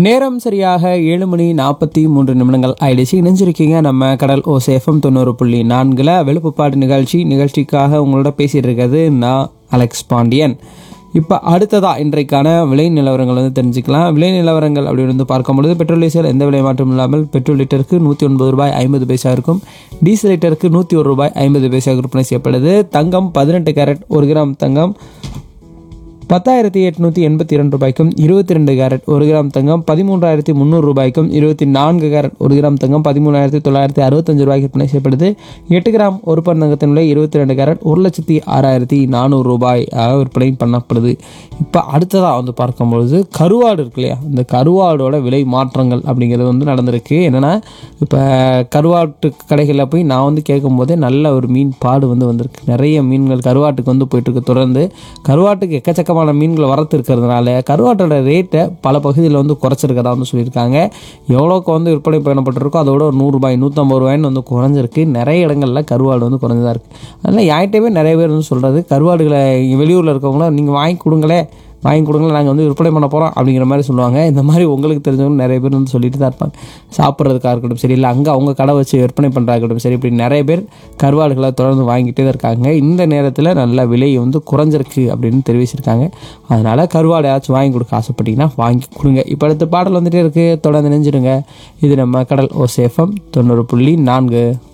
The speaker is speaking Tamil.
நேரம் சரியாக ஏழு மணி நாற்பத்தி மூன்று நிமிடங்கள் ஆயிடுச்சு இணைஞ்சிருக்கீங்க நம்ம கடல் ஓ சேஃபம் தொண்ணூறு புள்ளி நான்கில் வெளுப்புப்பாடு நிகழ்ச்சி நிகழ்ச்சிக்காக உங்களோட பேசிட்டு இருக்கிறது நான் அலெக்ஸ் பாண்டியன் இப்போ அடுத்ததா இன்றைக்கான விலை நிலவரங்கள் வந்து தெரிஞ்சுக்கலாம் விலை நிலவரங்கள் அப்படின்னு வந்து பார்க்கும்பொழுது பெட்ரோல் டீசல் எந்த விலை மாற்றம் இல்லாமல் பெட்ரோல் லிட்டருக்கு நூற்றி ஒன்பது ரூபாய் ஐம்பது பைசா இருக்கும் டீசல் லிட்டருக்கு நூற்றி ஒரு ரூபாய் ஐம்பது பைசா விற்பனை செய்யப்படுது தங்கம் பதினெட்டு கேரட் ஒரு கிராம் தங்கம் பத்தாயிரத்தி எட்நூற்றி எண்பத்தி இரண்டு ரூபாய்க்கும் இருபத்தி ரெண்டு கேரட் ஒரு கிராம் தங்கம் பதிமூன்றாயிரத்தி முந்நூறு ரூபாய்க்கும் இருபத்தி நான்கு கேரட் ஒரு கிராம் தங்கம் பதிமூணாயிரத்தி தொள்ளாயிரத்தி அறுபத்தஞ்சு ரூபாய்க்கு விற்பனை செய்யப்படுது எட்டு கிராம் ஒரு பன் தங்கத்தின் விலை இருபத்தி ரெண்டு கேரட் ஒரு லட்சத்தி ஆறாயிரத்தி நானூறு ரூபாய் ஆக விற்பனை பண்ணப்படுது இப்போ அடுத்ததாக வந்து பார்க்கும்பொழுது கருவாடு இருக்கு இல்லையா இந்த கருவாடோட விலை மாற்றங்கள் அப்படிங்கிறது வந்து நடந்திருக்கு என்னென்னா இப்போ கருவாட்டு கடைகளில் போய் நான் வந்து கேட்கும்போதே நல்ல ஒரு மீன் பாடு வந்து வந்திருக்கு நிறைய மீன்கள் கருவாட்டுக்கு வந்து போயிட்டுருக்கு தொடர்ந்து கருவாட்டுக்கு எக்கச்சக்கமான மீன்கள் வரத்து இருக்கிறதுனால கருவாட்டோட ரேட்டை பல பகுதியில் வந்து குறைச்சிருக்கதா வந்து சொல்லியிருக்காங்க எவ்வளோக்கு வந்து விற்பனை பண்ணப்பட்டிருக்கோ அதோட ஒரு நூறுரூபாய் நூற்றம்பது ரூபாய்னு வந்து குறைஞ்சிருக்கு நிறைய இடங்களில் கருவாடு வந்து குறைஞ்சதாக இருக்குது அதனால் யார்கிட்டயுமே நிறைய பேர் வந்து சொல்கிறது கருவாடுகளை வெளியூரில் இருக்கவங்களாம் நீங்கள் வாங்கி கொடுங்களே வாங்கி கொடுங்களேன் நாங்கள் வந்து விற்பனை பண்ண போகிறோம் அப்படிங்கிற மாதிரி சொல்லுவாங்க இந்த மாதிரி உங்களுக்கு தெரிஞ்சவங்க நிறைய பேர் வந்து சொல்லிட்டு தான் இருப்பாங்க சாப்பிட்றதுக்காக இருக்கட்டும் சரி இல்லை அங்கே அவங்க கடை வச்சு விற்பனை பண்ணுறா இருக்கட்டும் சரி இப்படி நிறைய பேர் கருவாடுகளை தொடர்ந்து வாங்கிட்டே தான் இருக்காங்க இந்த நேரத்தில் நல்ல விலை வந்து குறைஞ்சிருக்கு அப்படின்னு தெரிவிச்சிருக்காங்க அதனால் கருவாடு ஏதாச்சும் வாங்கி கொடுக்க ஆசைப்பட்டீங்கன்னா வாங்கி கொடுங்க இப்போ அடுத்த பாடல் வந்துட்டே இருக்குது தொடர்ந்து நினைஞ்சிடுங்க இது நம்ம கடல் ஓ சேஃபம் தொண்ணூறு புள்ளி நான்கு